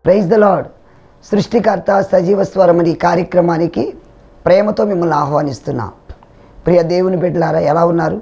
Praise the lord సృష్టికర్త సజీవ స్వరం అనే ఈ కార్యక్రమానికి ప్రేమతో మిమ్మల్ని ఆహ్వానిస్తున్నాం ప్రియ దేవుని బిడ్డలారా ఎలా ఉన్నారు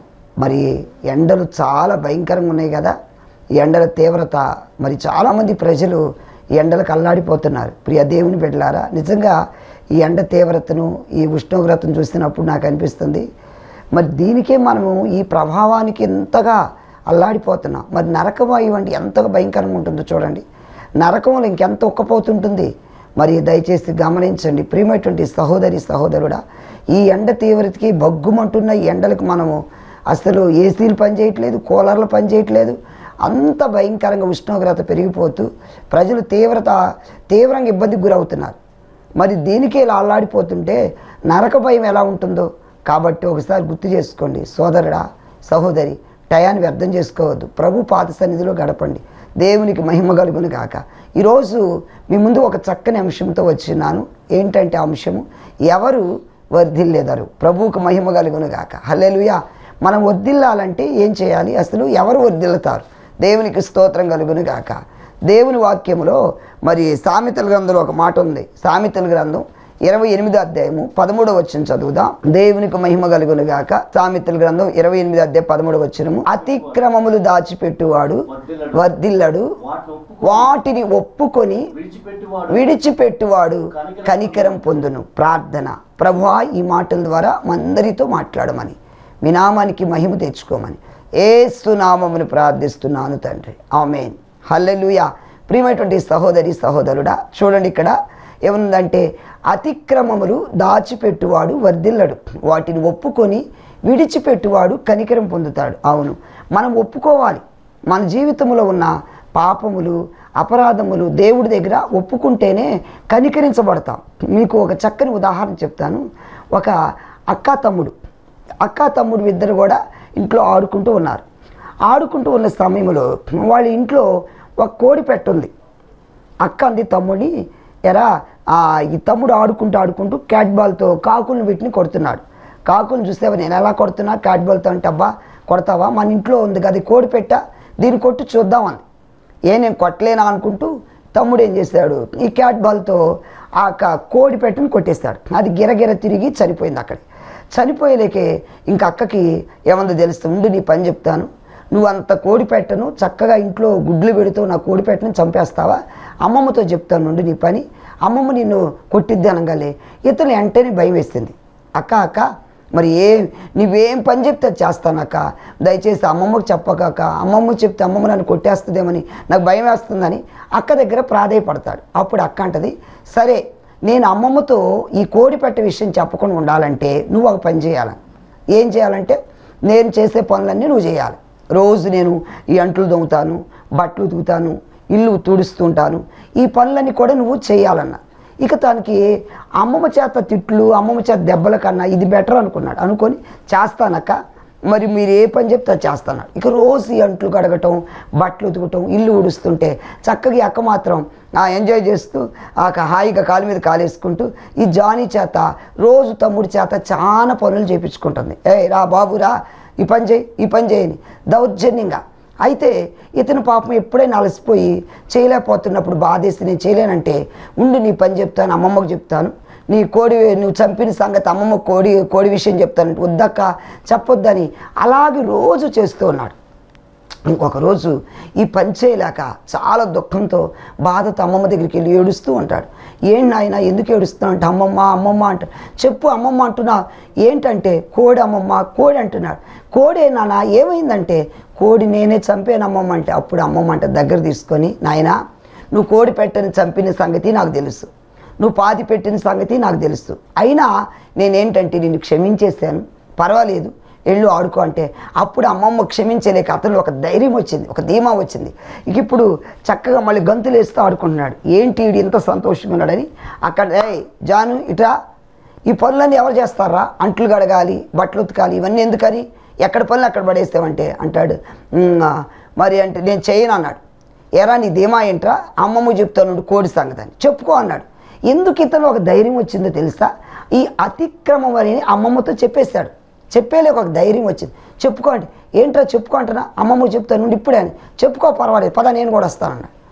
మరి ఎండలు చాలా భయంకరంగా ఉన్నాయి కదా ఈ ఎండల తీవ్రత మరి చాలామంది ప్రజలు ఈ ఎండలకు అల్లాడిపోతున్నారు ప్రియ దేవుని బిడ్డలారా నిజంగా ఈ ఎండ తీవ్రతను ఈ ఉష్ణోగ్రతను చూసినప్పుడు నాకు అనిపిస్తుంది మరి దీనికే మనము ఈ ప్రభావానికి ఎంతగా అల్లాడిపోతున్నాం మరి నరకవాయువు అంటే ఎంతగా భయంకరంగా ఉంటుందో చూడండి నరకంలో ఇంకెంత ఉక్కపోతుంటుంది మరి దయచేసి గమనించండి ప్రియమైనటువంటి సహోదరి సహోదరుడా ఈ ఎండ తీవ్రతకి బగ్గుమంటున్న ఈ ఎండలకు మనము అసలు ఏసీలు పనిచేయట్లేదు కూలర్లు పనిచేయట్లేదు అంత భయంకరంగా ఉష్ణోగ్రత పెరిగిపోతూ ప్రజలు తీవ్రత తీవ్రంగా ఇబ్బందికి గురవుతున్నారు మరి దీనికి ఇలా అల్లాడిపోతుంటే నరక భయం ఎలా ఉంటుందో కాబట్టి ఒకసారి గుర్తు చేసుకోండి సోదరుడా సహోదరి టయాన్ని వ్యర్థం చేసుకోవద్దు ప్రభు పాత సన్నిధిలో గడపండి దేవునికి మహిమ కలుగును గాక ఈరోజు మీ ముందు ఒక చక్కని అంశంతో వచ్చినాను ఏంటంటే ఆ అంశము ఎవరు వర్ధిల్లేదరు ప్రభువుకు మహిమ కలుగును గాక హల్లెలూయా మనం వర్ధిల్లాలంటే ఏం చేయాలి అసలు ఎవరు వర్ధిల్లుతారు దేవునికి స్తోత్రం కలుగును గాక దేవుని వాక్యములో మరి సామెతల గ్రంథంలో ఒక మాట ఉంది సామెతల గ్రంథం ఇరవై ఎనిమిదో అధ్యాయము పదమూడవ వచ్చిన చదువుదాం దేవునికి మహిమ కలుగును గాక సామెతల గ్రంథం ఇరవై ఎనిమిదో అధ్యాయం పదమూడవ వచ్చినము అతిక్రమములు దాచిపెట్టువాడు వర్ధిల్లడు వాటిని ఒప్పుకొని విడిచిపెట్టువాడు విడిచిపెట్టువాడు కనికరం పొందును ప్రార్థన ప్రభువా ఈ మాటల ద్వారా మందరితో మాట్లాడమని మీ నామానికి మహిమ తెచ్చుకోమని ఏసునామమును ప్రార్థిస్తున్నాను తండ్రి ఆమెన్ హల్లెలూయా ప్రియమైనటువంటి సహోదరి సహోదరుడా చూడండి ఇక్కడ ఏముందంటే అతిక్రమములు దాచిపెట్టువాడు వర్ధిల్లడు వాటిని ఒప్పుకొని విడిచిపెట్టువాడు కనికరం పొందుతాడు అవును మనం ఒప్పుకోవాలి మన జీవితంలో ఉన్న పాపములు అపరాధములు దేవుడి దగ్గర ఒప్పుకుంటేనే కనికరించబడతాం మీకు ఒక చక్కని ఉదాహరణ చెప్తాను ఒక అక్క తమ్ముడు అక్క తమ్ముడు ఇద్దరు కూడా ఇంట్లో ఆడుకుంటూ ఉన్నారు ఆడుకుంటూ ఉన్న సమయంలో వాళ్ళ ఇంట్లో ఒక కోడి పెట్టుంది అక్క అంది తమ్ముడిని ఎరా ఆ, ఈ తమ్ముడు ఆడుకుంటూ ఆడుకుంటూ క్యాట్ బాల్తో కాకులను వీటిని కొడుతున్నాడు కాకులను చూస్తే నేను ఎలా కొడుతున్నా క్యాట్ బాల్తో అంటే అబ్బా కొడతావా మన ఇంట్లో ఉంది కదా కోడి పెట్ట దీన్ని కొట్టి చూద్దామని ఏ నేను కొట్టలేనా అనుకుంటూ తమ్ముడు ఏం చేశాడు ఈ క్యాట్ బాల్తో ఆ క- కోడి పెట్టని కొట్టేస్తాడు అది గిరగిర తిరిగి చనిపోయింది అక్కడ చనిపోయేలేకే ఇంక అక్కకి ఏమందో తెలుస్తుంది ఉండు నీ పని చెప్తాను నువ్వు అంత కోడి పెట్టను చక్కగా ఇంట్లో గుడ్లు పెడుతూ నా కోడి పెట్టను చంపేస్తావా అమ్మమ్మతో చెప్తాను నుండి నీ పని అమ్మమ్మ నిన్ను కొట్టిద్ది అనగానే ఇతను వెంటనే భయం వేసింది అక్క అక్క మరి ఏ నువ్వేం పని చెప్తే అది చేస్తాను అక్క దయచేసి అమ్మమ్మకు చెప్పక అక్క అమ్మమ్మ చెప్తే అమ్మమ్మ నన్ను కొట్టేస్తుందేమని నాకు భయం వేస్తుందని అక్క దగ్గర ప్రాధాయపడతాడు అప్పుడు అక్క అంటది సరే నేను అమ్మమ్మతో ఈ కోడి పెట్ట విషయం చెప్పకుండా ఉండాలంటే నువ్వు ఒక పని చేయాలని ఏం చేయాలంటే నేను చేసే పనులన్నీ నువ్వు చేయాలి రోజు నేను ఈ అంట్లు దొంగతాను బట్టలు ఉతుకుతాను ఇల్లు తుడుస్తుంటాను ఈ పనులన్నీ కూడా నువ్వు చేయాలన్న ఇక తనకి అమ్మమ్మ చేత తిట్లు అమ్మమ్మ చేత దెబ్బల కన్నా ఇది బెటర్ అనుకున్నాడు అనుకొని చేస్తానక్క మరి మీరు ఏ పని చెప్తే అది చేస్తాను ఇక రోజు ఈ అంట్లు కడగటం బట్టలు ఉతుకటం ఇల్లు ఊడుస్తుంటే చక్కగా ఈ అక్క మాత్రం ఆ ఎంజాయ్ చేస్తూ ఆ క- హాయిగా కాలు మీద కాలేసుకుంటూ ఈ జానీ చేత రోజు తమ్ముడి చేత చాలా పనులు చేపించుకుంటుంది ఏ రా బాబు రా ఈ పని చేయి ఈ పని చేయని దౌర్జన్యంగా అయితే ఇతను పాపం ఎప్పుడైనా అలసిపోయి చేయలేకపోతున్నప్పుడు బాధేసి నేను చేయలేనంటే ఉండు నీ పని చెప్తాను అమ్మమ్మకు చెప్తాను నీ కోడి నువ్వు చంపిన సంగతి అమ్మమ్మ కోడి కోడి విషయం చెప్తాను వద్దక్క చెప్పొద్దని అలాగే రోజు చేస్తూ ఉన్నాడు ఇంకొక రోజు ఈ పని చేయలేక చాలా దుఃఖంతో బాధతో అమ్మమ్మ దగ్గరికి వెళ్ళి ఏడుస్తూ ఉంటాడు ఏంటి నాయన ఎందుకు ఏడుస్తున్నావు అంటే అమ్మమ్మ అమ్మమ్మ అంట చెప్పు అమ్మమ్మ అంటున్నా ఏంటంటే కోడి అమ్మమ్మ కోడి అంటున్నాడు కోడి నాన్న ఏమైందంటే కోడి నేనే చంపాను అమ్మమ్మ అంటే అప్పుడు అమ్మమ్మ అంటే దగ్గర తీసుకొని నాయనా నువ్వు కోడి పెట్టని చంపిన సంగతి నాకు తెలుసు నువ్వు పాతి పెట్టిన సంగతి నాకు తెలుసు అయినా నేనేంటంటే నిన్ను క్షమించేశాను పర్వాలేదు ఎళ్ళు ఆడుకో అంటే అప్పుడు అమ్మమ్మ క్షమించలేక అతను ఒక ధైర్యం వచ్చింది ఒక ధీమా వచ్చింది ఇక ఇప్పుడు చక్కగా మళ్ళీ గంతులు వేస్తూ ఆడుకుంటున్నాడు ఏంటి వీడు ఇంత సంతోషంగా ఉన్నాడని అక్కడ ఏయ్ జాను ఇట్రా ఈ పనులన్నీ ఎవరు చేస్తారా అంట్లు కడగాలి బట్టలు ఉతకాలి ఇవన్నీ ఎందుకని ఎక్కడ పనులు అక్కడ పడేస్తావంటే అంటాడు "ఉమ్, ఆ, మరి అంటే నేను చేయను అన్నాడు ఎరా నీ ధీమా ఏంట్రా అమ్మమ్మ చెప్తాను కోడి సంగతి అని చెప్పుకో అన్నాడు ఎందుకు ఇతను ఒక ధైర్యం వచ్చిందో తెలుసా ఈ అతిక్రమం అని అమ్మమ్మతో చెప్పేశాడు చెప్పేలేక ఒక ధైర్యం వచ్చింది చెప్పుకో అంటే ఏంట్రా చెప్పుకో అంటున్నా అమ్మమ్మ చెప్తాను నుండి ఇప్పుడే అని చెప్పుకో పర్వాలేదు పద నేను కూడా వస్తానన్నాడు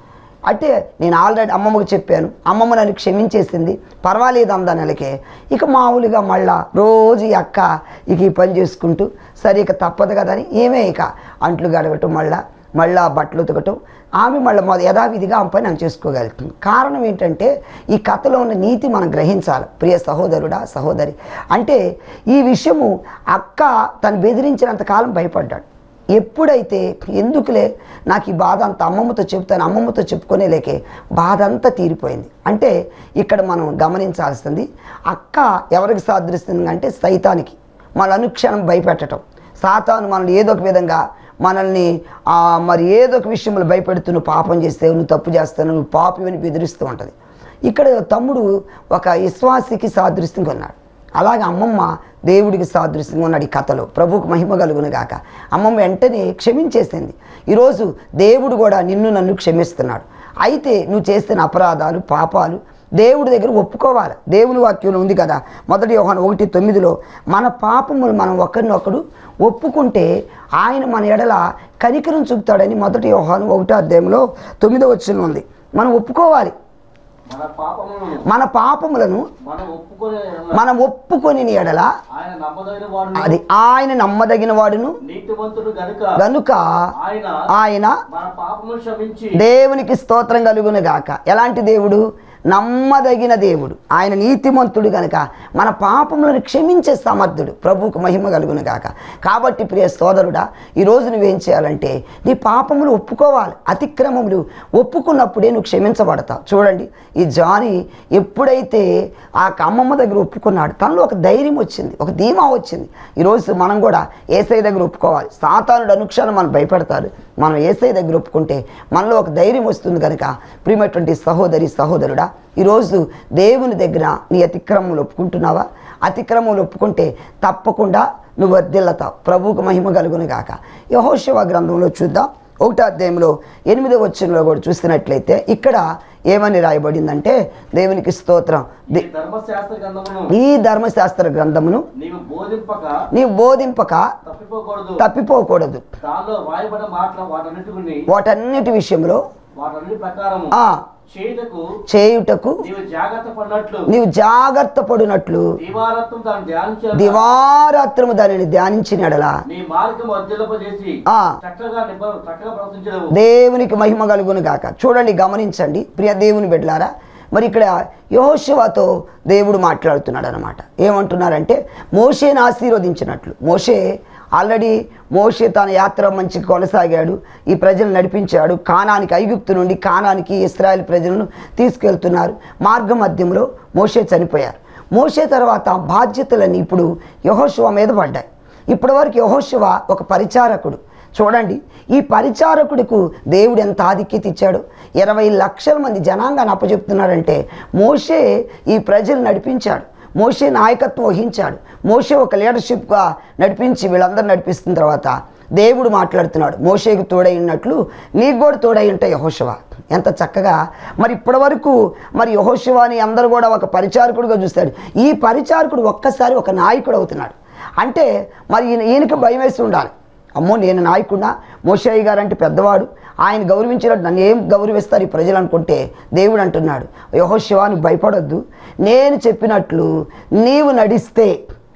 అంటే నేను ఆల్రెడీ అమ్మమ్మకి చెప్పాను అమ్మమ్మ నన్ను క్షమించేసింది పర్వాలేదు అందా నెలకే ఇక మామూలుగా మళ్ళా రోజు ఈ అక్క ఇక ఈ పని చేసుకుంటూ సరే ఇక తప్పదు కదా అని ఏమే ఇక అంట్లు గడగటం మళ్ళా మళ్ళా బట్టలు ఉతకటం ఆమె మళ్ళీ మొద యథావిధిగా ఆమె పని ఆమె చేసుకోగలుగుతుంది కారణం ఏంటంటే ఈ కథలో ఉన్న నీతి మనం గ్రహించాలి ప్రియ సహోదరుడా సహోదరి అంటే ఈ విషయము అక్క తను బెదిరించినంత కాలం భయపడ్డాడు ఎప్పుడైతే ఎందుకులే నాకు ఈ బాధ అంత అమ్మమ్మతో చెప్తాను అమ్మమ్మతో చెప్పుకునే లేకే బాధ అంతా తీరిపోయింది అంటే ఇక్కడ మనం గమనించాల్సింది అక్క ఎవరికి సాదృస్తుంది అంటే సైతానికి మన అనుక్షణం భయపెట్టడం సాతాను మనల్ని ఏదో ఒక విధంగా మనల్ని ఆ, మరి ఏదో ఒక విషయంలో భయపెడుతూ నువ్వు పాపం చేస్తే నువ్వు తప్పు చేస్తావు నువ్వు పాపమని బెదిరిస్తూ ఉంటుంది ఇక్కడ తమ్ముడు ఒక విశ్వాసికి సాదృశ్యంగా ఉన్నాడు అలాగే అమ్మమ్మ దేవుడికి సాదృశ్యంగా ఉన్నాడు ఈ కథలో ప్రభువుకు మహిమ కలుగును గాక అమ్మమ్మ వెంటనే క్షమించేసింది ఈరోజు దేవుడు కూడా నిన్ను నన్ను క్షమిస్తున్నాడు అయితే నువ్వు చేస్తున్న అపరాధాలు పాపాలు దేవుడి దగ్గర ఒప్పుకోవాలి దేవుని వాక్యంలో ఉంది కదా మొదటి యోహాను ఒకటి తొమ్మిదిలో మన పాపములు మనం ఒకరినొకడు ఒప్పుకుంటే ఆయన మన ఎడల కనికరం చూపుతాడని మొదటి యోహాను ఒకటో అధ్యాయంలో తొమ్మిదో వచ్చిన ఉంది మనం ఒప్పుకోవాలి మన పాపములను మన పాపములను మనం ఒప్పుకొని మనం ఒప్పుకొని ఎడల ఆయన నమ్మదగిన వాడు అది ఆయన నమ్మదగిన వాడును నీతివంతుడు గనుక గనుక ఆయన ఆయన మన పాపములు క్షమించి దేవునికి స్తోత్రం కలుగును గాక ఎలాంటి దేవుడు నమ్మదగిన దేవుడు ఆయన నీతిమంతుడు గనక మన పాపములను క్షమించే సమర్థుడు ప్రభువుకు మహిమ కలుగును గాక కాబట్టి ప్రియ సోదరుడా ఈరోజు నువ్వేం చేయాలంటే నీ పాపములు ఒప్పుకోవాలి అతిక్రమములు ఒప్పుకున్నప్పుడే నువ్వు క్షమించబడతావు చూడండి ఈ జాని ఎప్పుడైతే ఆ అమ్మమ్మ దగ్గర ఒప్పుకున్నాడు తనలో ఒక ధైర్యం వచ్చింది ఒక ధీమా వచ్చింది ఈరోజు మనం కూడా ఏసై దగ్గర ఒప్పుకోవాలి సాతానుడు అనుక్షణం మనం భయపడతారు మనం ఏసై దగ్గర ఒప్పుకుంటే మనలో ఒక ధైర్యం వస్తుంది కనుక ప్రియమైనటువంటి సహోదరి సహోదరుడా ఈరోజు దేవుని దగ్గర నీ అతిక్రమములు ఒప్పుకుంటున్నావా అతిక్రమములు ఒప్పుకుంటే తప్పకుండా నువ్వు వర్ధిల్లతావు ప్రభువుకు మహిమ కలుగును గాక యహోశివ గ్రంథంలో చూద్దాం ఒకటో అధ్యాయంలో ఎనిమిదో వచ్చినలో కూడా చూసినట్లయితే ఇక్కడ ఏమని రాయబడిందంటే దేవునికి స్తోత్రం ఈ ది- ధర్మశాస్త్ర గ్రంథమును ఈ ధర్మశాస్త్ర గ్రంథమును నీవు బోధింపక నీవు బోధింపక తప్పిపోకూడదు తప్పిపోకూడదు దానిలో రాయబడిన మాటలు వాటన్నిటిని వాటన్నిటి విషయంలో వాటన్నిటి ప్రకారము ఆ చేయుటకు చేయుటకు నీవు జాగ్రత్త పడినట్లు నీవు జాగ్రత్త పడినట్లు దీవారత్వం దాన్ని ధ్యానించాలి దివారాత్రము దానిని ధ్యానించినడలా నీ మార్గం అధ్యలపజేసి ఆ చక్కగా నిబ్బ చక్కగా ప్రవర్తించడము దేవునికి మహిమ కలుగును గాక చూడండి గమనించండి ప్రియ దేవుని బిడ్డలారా మరి ఇక్కడ యహోశివతో దేవుడు మాట్లాడుతున్నాడు అనమాట ఏమంటున్నారంటే మోషేని ఆశీర్వదించినట్లు మోషే ఆల్రెడీ మోషే తన యాత్ర మంచి కొనసాగాడు ఈ ప్రజలు నడిపించాడు కానానికి ఐగుప్తు నుండి కానానికి ఇస్రాయేల్ ప్రజలను తీసుకెళ్తున్నారు మార్గ మధ్యంలో మోషే చనిపోయారు మోషే తర్వాత బాధ్యతలన్నీ ఇప్పుడు యహోశివ మీద పడ్డాయి ఇప్పటివరకు యహోశివ ఒక పరిచారకుడు చూడండి ఈ పరిచారకుడికు దేవుడు ఎంత ఆధిక్యత ఇచ్చాడు ఇరవై లక్షల మంది జనాంగాన్ని అప్పచెప్తున్నాడంటే మోషే ఈ ప్రజలు నడిపించాడు మోషే నాయకత్వం వహించాడు మోషే ఒక లీడర్షిప్గా నడిపించి వీళ్ళందరూ నడిపిస్తున్న తర్వాత దేవుడు మాట్లాడుతున్నాడు మోషేకు తోడై ఉన్నట్లు నీకు కూడా తోడై ఉంటాయి యహోశివ ఎంత చక్కగా మరి ఇప్పటివరకు మరి యహోశివాని అందరూ కూడా ఒక పరిచారకుడిగా చూస్తాడు ఈ పరిచారకుడు ఒక్కసారి ఒక నాయకుడు అవుతున్నాడు అంటే మరి ఈయన ఈయనకి భయం వేసి ఉండాలి అమ్మో నేను నాయకుడా మోషయ్య గారు అంటే పెద్దవాడు ఆయన గౌరవించినట్టు నన్ను ఏం గౌరవిస్తారు ఈ ప్రజలు అనుకుంటే దేవుడు అంటున్నాడు యహో శివానికి భయపడొద్దు నేను చెప్పినట్లు నీవు నడిస్తే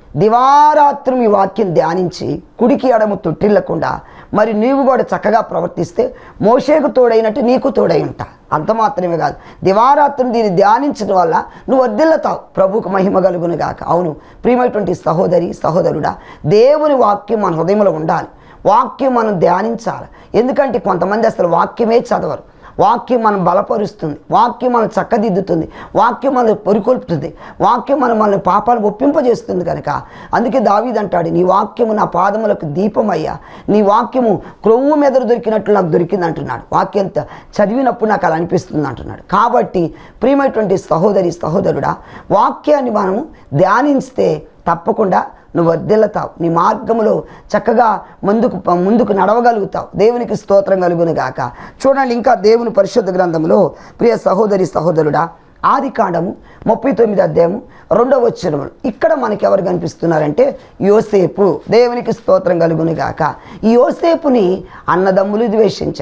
దివారాత్రం ఈ వాక్యం ధ్యానించి కుడికి ఎడము తొట్టిల్లకుండా మరి నీవు కూడా చక్కగా ప్రవర్తిస్తే మోషేకు తోడైనట్టు నీకు తోడై ఉంటా అంత మాత్రమే కాదు దివారాత్రం దీన్ని ధ్యానించడం వల్ల నువ్వు వర్ధిల్లతావు ప్రభుకు మహిమ కలుగును గాక అవును ప్రియమైనటువంటి సహోదరి సహోదరుడా దేవుని వాక్యం మన హృదయంలో ఉండాలి వాక్యం మనం ధ్యానించాలి ఎందుకంటే కొంతమంది అసలు వాక్యమే చదవరు వాక్యం మనం బలపరుస్తుంది వాక్యం మనం చక్కదిద్దుతుంది వాక్యం మనం పొరికొల్పుతుంది వాక్యం మనం మన పాపాలు ఒప్పింపజేస్తుంది కనుక అందుకే దావీద్ అంటాడు నీ వాక్యము నా పాదములకు దీపమయ్యా నీ వాక్యము క్రొవ్వు మీద దొరికినట్లు నాకు దొరికింది అంటున్నాడు వాక్యం త- చదివినప్పుడు నాకు అలా అనిపిస్తుంది అంటున్నాడు కాబట్టి ప్రియమైనటువంటి సహోదరి సహోదరుడా వాక్యాన్ని మనము ధ్యానిస్తే తప్పకుండా నువ్వు వర్ధిల్లతావు నీ మార్గములో చక్కగా ముందుకు ముందుకు నడవగలుగుతావు దేవునికి స్తోత్రం కలుగును గాక చూడండి ఇంకా దేవుని పరిశుద్ధ గ్రంథంలో ప్రియ సహోదరి సహోదరుడా ఆది కాండము ముప్పై తొమ్మిది అధ్యాయము రెండవ వచ్చినములు ఇక్కడ మనకి ఎవరు కనిపిస్తున్నారంటే యోసేపు దేవునికి స్తోత్రం కలుగును గాక ఈ యోసేపుని అన్నదమ్ములు ద్వేషించారు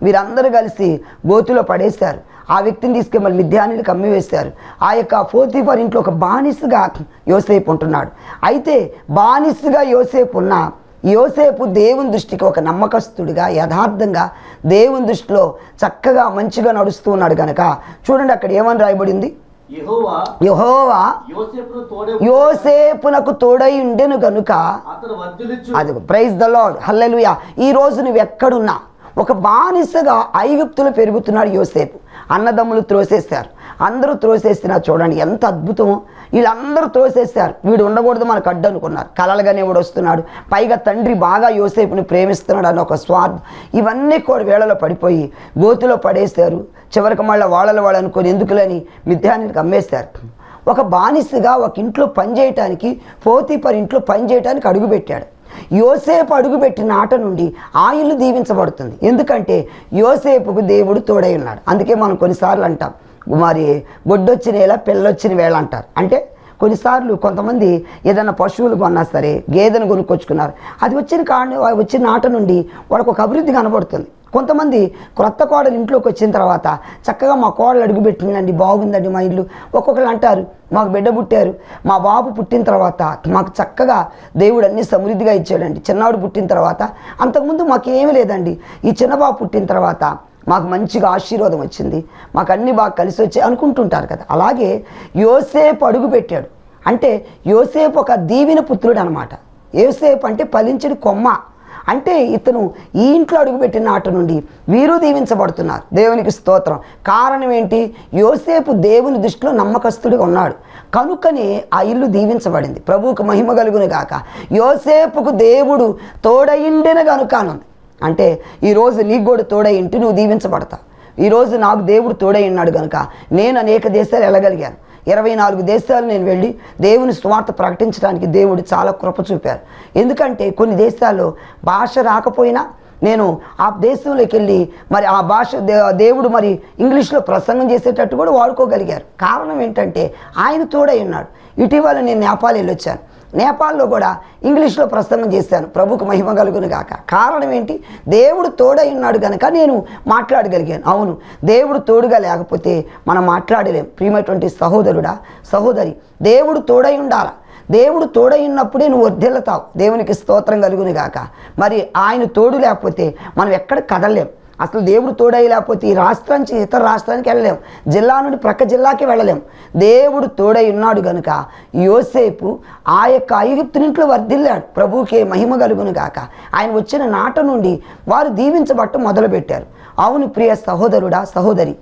వీరందరూ కలిసి గోతులో పడేశారు ఆ వ్యక్తిని తీసుకెళ్ళి మిథ్యానికి అమ్మివేశారు ఆ యొక్క ఫోర్తిఫర్ ఇంట్లో ఒక బానిసగా యోసేపు ఉంటున్నాడు అయితే బానిసగా యోసేపు ఉన్న యోసేపు దేవుని దృష్టికి ఒక నమ్మకస్తుడిగా యథార్థంగా దేవుని దృష్టిలో చక్కగా మంచిగా నడుస్తూ ఉన్నాడు కనుక చూడండి అక్కడ ఏమని రాయబడింది యెహోవా యహోవా యోసేపును తోడే యోసేపునకు తోడై ఉండెను గనుక అతను వర్ధిల్లిచ్చు అది ప్రైజ్ ద లాడ్ హల్లెలూయా ఈ రోజు నువ్వు ఎక్కడున్నా ఒక బానిసగా ఐగుప్తులు పెరుగుతున్నాడు యోసేపు అన్నదమ్ములు త్రోసేశారు అందరూ త్రోసేసినా చూడండి ఎంత అద్భుతమో వీళ్ళందరూ త్రోసేశారు వీడు ఉండకూడదు మనకు అడ్డు అనుకున్నారు కలలుగానే వాడు వస్తున్నాడు పైగా తండ్రి బాగా యోసేపుని ప్రేమిస్తున్నాడు అన్న ఒక స్వార్థం ఇవన్నీ కూడా వేళలో పడిపోయి గోతిలో పడేశారు చివరికి మళ్ళీ వాళ్ళలో వాళ్ళు అనుకొని ఎందుకులని మిథ్యానికి అమ్మేశారు ఒక బానిసగా ఒక ఇంట్లో పనిచేయటానికి పోతీపర్ ఇంట్లో పనిచేయటానికి అడుగుపెట్టాడు యోసేపు అడుగుపెట్టిన ఆట నుండి ఆ ఇల్లు దీవించబడుతుంది ఎందుకంటే యోసేపుకు దేవుడు తోడై ఉన్నాడు అందుకే మనం కొన్నిసార్లు అంటాం మరి గొడ్డొచ్చిన వేళ పిల్లొచ్చిన వేళ అంటారు అంటే కొన్నిసార్లు కొంతమంది ఏదైనా పశువులు కొన్నా సరే గేదెను కొనుక్కొచ్చుకున్నారు అది వచ్చిన కాడ వచ్చిన ఆట నుండి వాళ్ళకు ఒక అభివృద్ధి కనబడుతుంది కొంతమంది క్రొత్త కోడలు ఇంట్లోకి వచ్చిన తర్వాత చక్కగా మా కోడలు అడుగుపెట్టిందండి బాగుందండి మా ఇల్లు ఒక్కొక్కరు అంటారు మాకు బిడ్డ పుట్టారు మా బాబు పుట్టిన తర్వాత మాకు చక్కగా దేవుడు అన్ని సమృద్ధిగా ఇచ్చాడండి చిన్నవాడు పుట్టిన తర్వాత అంతకుముందు మాకేమీ లేదండి ఈ చిన్న బాబు పుట్టిన తర్వాత మాకు మంచిగా ఆశీర్వాదం వచ్చింది మాకు అన్ని బాగా కలిసి వచ్చాయి అనుకుంటుంటారు కదా అలాగే యోసేపు అడుగు పెట్టాడు అంటే యోసేపు ఒక దీవిన పుత్రుడు అనమాట యోసేపు అంటే ఫలించడి కొమ్మ అంటే ఇతను ఈ ఇంట్లో అడుగుపెట్టిన నాటి నుండి వీరు దీవించబడుతున్నారు దేవునికి స్తోత్రం కారణం ఏంటి యోసేపు దేవుని దృష్టిలో నమ్మకస్తుడిగా ఉన్నాడు కనుకనే ఆ ఇల్లు దీవించబడింది ప్రభువుకు మహిమ కలుగును గాక యోసేపుకు దేవుడు తోడయిండిన గనుక అని ఉంది అంటే ఈరోజు నీకు కూడా తోడై ఇంటి నువ్వు దీవించబడతావు ఈరోజు నాకు దేవుడు తోడై ఉన్నాడు కనుక నేను అనేక దేశాలు వెళ్ళగలిగాను ఇరవై నాలుగు దేశాలు నేను వెళ్ళి దేవుని స్వార్థ ప్రకటించడానికి దేవుడు చాలా కృప చూపారు ఎందుకంటే కొన్ని దేశాల్లో భాష రాకపోయినా నేను ఆ దేశంలోకి వెళ్ళి మరి ఆ భాష దే- దేవుడు మరి ఇంగ్లీష్లో ప్రసంగం చేసేటట్టు కూడా వాడుకోగలిగారు కారణం ఏంటంటే ఆయన తోడై ఉన్నాడు ఇటీవల నేను నేపాల్ వెళ్ళొచ్చాను నేపాల్లో కూడా ఇంగ్లీష్లో ప్రసంగం చేశాను ప్రభుకు మహిమ కలుగును గాక కారణం ఏంటి దేవుడు తోడై ఉన్నాడు కనుక నేను మాట్లాడగలిగాను అవును దేవుడు తోడుగా లేకపోతే మనం మాట్లాడలేం ప్రియమైనటువంటి సహోదరుడా సహోదరి దేవుడు తోడై ఉండాల దేవుడు తోడై ఉన్నప్పుడే నువ్వు వర్ధిల్లుతావు దేవునికి స్తోత్రం కలుగును గాక మరి ఆయన తోడు లేకపోతే మనం ఎక్కడ కదలలేం అసలు దేవుడు తోడై లేకపోతే ఈ రాష్ట్రం నుంచి ఇతర రాష్ట్రానికి వెళ్ళలేం జిల్లా నుండి ప్రక్క జిల్లాకి వెళ్ళలేం దేవుడు తోడై ఉన్నాడు గనుక యోసేపు ఆ యొక్క ఐగుప్తునింట్లో వర్ధిల్లాడు ప్రభువుకే మహిమ కలుగును గాక ఆయన వచ్చిన నాట నుండి వారు దీవించబట్ట మొదలుపెట్టారు అవును ప్రియ సహోదరుడా సహోదరి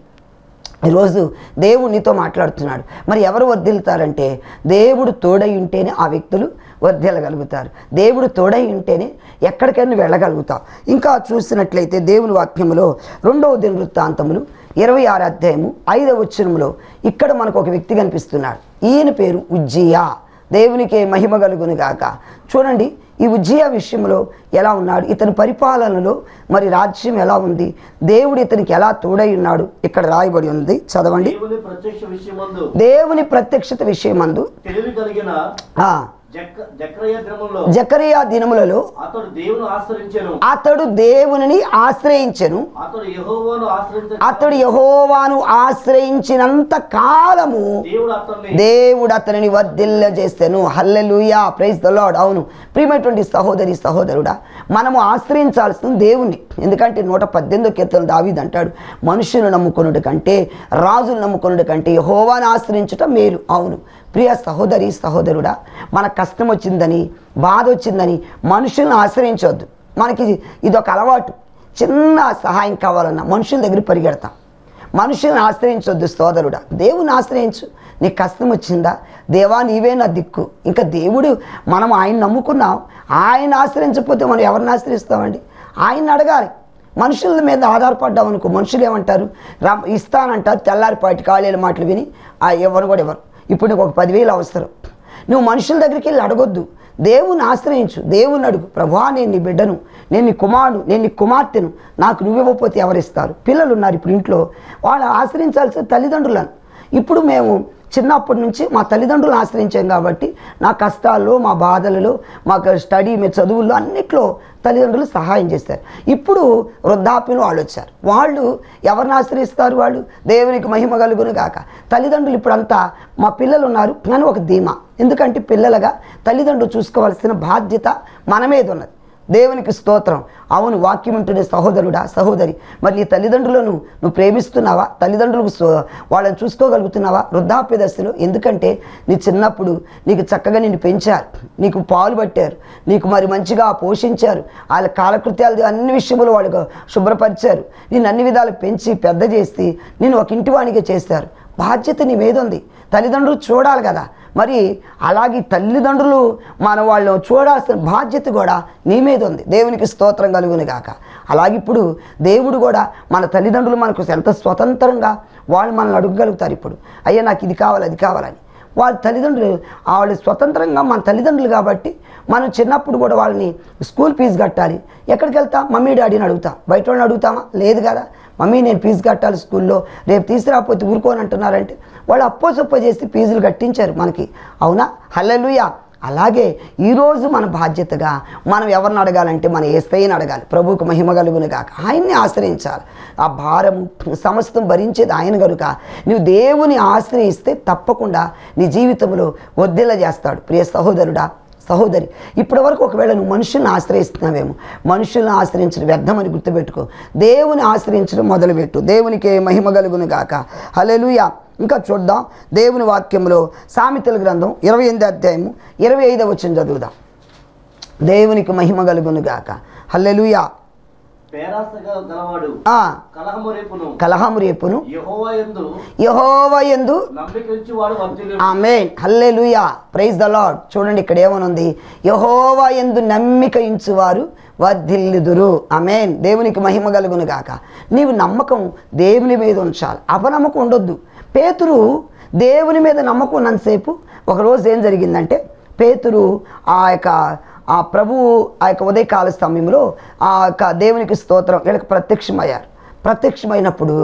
ఈరోజు దేవుడు నీతో మాట్లాడుతున్నాడు మరి ఎవరు వర్ధిల్లుతారంటే దేవుడు తోడై ఉంటేనే ఆ వ్యక్తులు వర్ధిల్లగలుగుతారు దేవుడు తోడై ఉంటేనే ఎక్కడికైనా వెళ్ళగలుగుతావు ఇంకా చూసినట్లయితే దేవుని వాక్యములో రెండవ దిన వృత్తాంతములు ఇరవై ఆరు అధ్యాయము ఐదవ వచనములో ఇక్కడ మనకు ఒక వ్యక్తి కనిపిస్తున్నాడు ఈయన పేరు ఉజ్జియా దేవునికి మహిమ కలుగును గాక చూడండి ఈ ఉజ్జియా విషయంలో ఎలా ఉన్నాడు ఇతని పరిపాలనలో మరి రాజ్యం ఎలా ఉంది దేవుడు ఇతనికి ఎలా తోడై ఉన్నాడు ఇక్కడ రాయబడి ఉంది చదవండి దేవుని ప్రత్యక్ష విషయమందు దేవుని ప్రత్యక్షత విషయమందు తెలివి కలిగిన ఆ, జక్క జక్రయ దినములో జకరియా దినములలో అతడు దేవుని ఆశ్రయించెను అతడు దేవునిని ఆశ్రయించెను అతడు యెహోవాను ఆశ్రయించ అతడు యహోవాను ఆశ్రయించినంత కాలము దేవుడు అతన్ని దేవుడు అతనిని వర్ధిల్ల చేస్తాను హల్లెలూయా ప్రైజ్ ద లాడ్ అవును ప్రియమైనటువంటి సహోదరి సహోదరుడా మనము ఆశ్రయించాల్సిన దేవుణ్ణి ఎందుకంటే నూట పద్దెనిమిదో కీర్తన దావీద్ అంటాడు మనుషులు నమ్ముకునుడు కంటే రాజులు నమ్ముకునుడు కంటే యెహోవాను ఆశ్రయించుట మేలు అవును ప్రియ సహోదరి సహోదరుడా మన కష్టం వచ్చిందని బాధ వచ్చిందని మనుషులను ఆశ్రయించవద్దు మనకి ఇది ఒక అలవాటు చిన్న సహాయం కావాలన్నా మనుషుల దగ్గర పరిగెడతాం మనుషులను ఆశ్రయించొద్దు సోదరుడా దేవుని ఆశ్రయించు నీకు కష్టం వచ్చిందా దేవా నీవే నా దిక్కు ఇంకా దేవుడు మనం ఆయన నమ్ముకున్నాం ఆయన ఆశ్రయించకపోతే మనం ఎవరిని ఆశ్రయిస్తామండి ఆయన్ని అడగాలి మనుషుల మీద ఆధారపడ్డాం అనుకో మనుషులు ఏమంటారు రా ఇస్తానంటారు తెల్లారిపాటి ఖాళీల మాటలు విని ఆ ఎవరు కూడా ఎవరు ఇప్పుడు నీకు ఒక పదివేలు అవసరం నువ్వు మనుషుల దగ్గరికి వెళ్ళి అడగొద్దు దేవుని ఆశ్రయించు దేవుని అడుగు ప్రభా నేను నీ బిడ్డను నేను నీ కుమారుడు నేను నీ కుమార్తెను నాకు నువ్వివ్వకపోతే ఎవరిస్తారు పిల్లలు ఉన్నారు ఇప్పుడు ఇంట్లో వాళ్ళు ఆశ్రయించాల్సిన తల్లిదండ్రులను ఇప్పుడు మేము చిన్నప్పటి నుంచి మా తల్లిదండ్రులను ఆశ్రయించాం కాబట్టి నా కష్టాల్లో మా బాధలలో మాకు స్టడీ మీ చదువుల్లో అన్నిట్లో తల్లిదండ్రులు సహాయం చేశారు ఇప్పుడు వృద్ధాప్యంలో వాళ్ళు వచ్చారు వాళ్ళు ఎవరిని ఆశ్రయిస్తారు వాళ్ళు దేవునికి మహిమ కలుగును గాక తల్లిదండ్రులు ఇప్పుడంతా మా పిల్లలు ఉన్నారు కానీ ఒక ధీమా ఎందుకంటే పిల్లలుగా తల్లిదండ్రులు చూసుకోవాల్సిన బాధ్యత మన మీద ఉన్నది దేవునికి స్తోత్రం అవును వాక్యం ఉంటున్న సహోదరుడా సహోదరి మరి నీ తల్లిదండ్రులను నువ్వు ప్రేమిస్తున్నావా తల్లిదండ్రులకు స్వ- వాళ్ళని చూసుకోగలుగుతున్నావా వృద్ధాప్య దశలో ఎందుకంటే నీ చిన్నప్పుడు నీకు చక్కగా నిన్ను పెంచారు నీకు పాలు పట్టారు నీకు మరి మంచిగా పోషించారు వాళ్ళ కాలకృత్యాలు అన్ని విషయములు వాళ్ళు శుభ్రపరిచారు నేను అన్ని విధాలు పెంచి పెద్ద చేసి నేను ఒక ఇంటివాణిగా చేశారు బాధ్యత నీ మీద ఉంది తల్లిదండ్రులు చూడాలి కదా మరి అలాగే తల్లిదండ్రులు మన వాళ్ళు చూడాల్సిన బాధ్యత కూడా నీ మీద ఉంది దేవునికి స్తోత్రం కలుగును గాక అలాగే ఇప్పుడు దేవుడు కూడా మన తల్లిదండ్రులు మనకు ఎంత స్వతంత్రంగా వాళ్ళు మనల్ని అడగగలుగుతారు ఇప్పుడు అయ్యా నాకు ఇది కావాలి అది కావాలని వాళ్ళ తల్లిదండ్రులు వాళ్ళు స్వతంత్రంగా మన తల్లిదండ్రులు కాబట్టి మనం చిన్నప్పుడు కూడా వాళ్ళని స్కూల్ ఫీజు కట్టాలి ఎక్కడికి వెళ్తాం మమ్మీ డాడీని అడుగుతాం బయట వాళ్ళని అడుగుతామా లేదు కదా మమ్మీ నేను ఫీజు కట్టాలి స్కూల్లో రేపు తీసుకురాకపోతే ఊరుకోని అంటున్నారంటే వాళ్ళు అప్పో సొప్పో చేసి ఫీజులు కట్టించారు మనకి అవునా హల్లెలూయా అలాగే ఈరోజు మన బాధ్యతగా మనం ఎవరిని అడగాలంటే మన ఏస్తయ్యని అడగాలి ప్రభువుకు మహిమ కలుగును గాక ఆయన్ని ఆశ్రయించాలి ఆ భారము సమస్తం భరించేది ఆయన కనుక నువ్వు దేవుని ఆశ్రయిస్తే తప్పకుండా నీ జీవితంలో వద్దెల చేస్తాడు ప్రియ సహోదరుడా సహోదరి ఇప్పటి వరకు ఒకవేళ నువ్వు మనుషుల్ని ఆశ్రయిస్తున్నావేమో మనుషుల్ని ఆశ్రయించడం వ్యర్థమని గుర్తుపెట్టుకో దేవుని ఆశ్రయించడం మొదలుపెట్టు దేవునికి మహిమ కలుగును గాక హల్లెలూయా ఇంకా చూద్దాం దేవుని వాక్యంలో సామెతల గ్రంథం ఇరవై ఎనిమిది అధ్యాయము ఇరవై ఐదవ వచ్చిన చదువుదాం దేవునికి మహిమ కలుగును గాక హల్లెలూయా పేరాసగా గలవాడు ఆ, కలహము రేపును కలహము రేపును యెహోవా యందు యహోవ ఎందు నమ్మిక ఉంచి వాడు వర్ధిల్లును. Amen hallelujah praise the Lord చూడండి ఇక్కడ ఏమనుంది యహోవా ఎందు నమ్మిక ఇంచువారు వర్ధిల్లుదురు ఆమెన్ దేవునికి మహిమ కలుగును గాక నీవు నమ్మకం దేవుని మీద ఉంచాలి అపనమ్మకం ఉండొద్దు పేతురు దేవుని మీద నమ్మకం ఉన్నంతసేపు ఒకరోజు ఏం జరిగిందంటే పేతురు ఆ యొక్క ఆ ప్రభువు ఆ యొక్క ఉదయకాల సమయంలో ఆ యొక్క దేవునికి స్తోత్రం వీళ్ళకి ప్రత్యక్షమయ్యారు ప్రత్యక్షమైనప్పుడు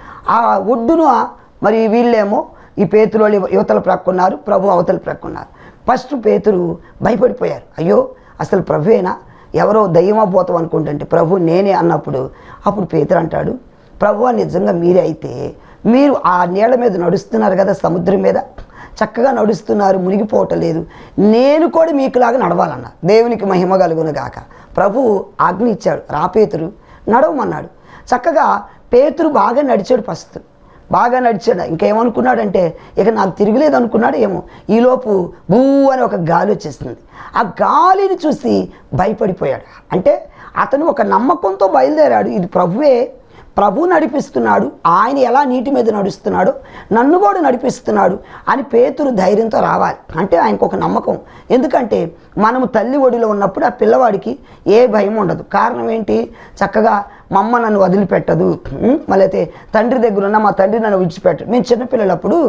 ఆ ఒడ్డున మరి వీళ్ళేమో ఈ పేతురు వాళ్ళు యువతల ప్రక్కున్నారు ప్రభు అవతల ప్రక్కున్నారు ఫస్ట్ పేతురు భయపడిపోయారు అయ్యో అసలు ప్రభువేనా ఎవరో దయ్యమపోతాం అనుకుంటుంటే ప్రభు నేనే అన్నప్పుడు అప్పుడు పేతురు అంటాడు ప్రభు నిజంగా మీరే అయితే మీరు ఆ నీళ్ళ మీద నడుస్తున్నారు కదా సముద్రం మీద చక్కగా నడుస్తున్నారు మునిగిపోవటం లేదు నేను కూడా మీకులాగా నడవాలన్న దేవునికి మహిమ కలుగును గాక ప్రభు ఆజ్ఞ ఇచ్చాడు రా పేతురు నడవమన్నాడు చక్కగా పేతురు బాగా నడిచాడు ఫస్ట్ బాగా నడిచాడు ఇంకేమనుకున్నాడంటే ఇక నాకు తిరగలేదు అనుకున్నాడు ఏమో ఈలోపు బూ అని ఒక గాలి వచ్చేస్తుంది ఆ గాలిని చూసి భయపడిపోయాడు అంటే అతను ఒక నమ్మకంతో బయలుదేరాడు ఇది ప్రభువే ప్రభు నడిపిస్తున్నాడు ఆయన ఎలా నీటి మీద నడుస్తున్నాడో నన్ను కూడా నడిపిస్తున్నాడు అని పేతురు ధైర్యంతో రావాలి అంటే ఆయనకు ఒక నమ్మకం ఎందుకంటే మనము తల్లి ఒడిలో ఉన్నప్పుడు ఆ పిల్లవాడికి ఏ భయం ఉండదు కారణం ఏంటి చక్కగా మా అమ్మ నన్ను వదిలిపెట్టదు ఉం? మళ్ళైతే తండ్రి దగ్గర ఉన్న మా తండ్రి నన్ను విడిచిపెట్టదు మేము చిన్నపిల్లలప్పుడు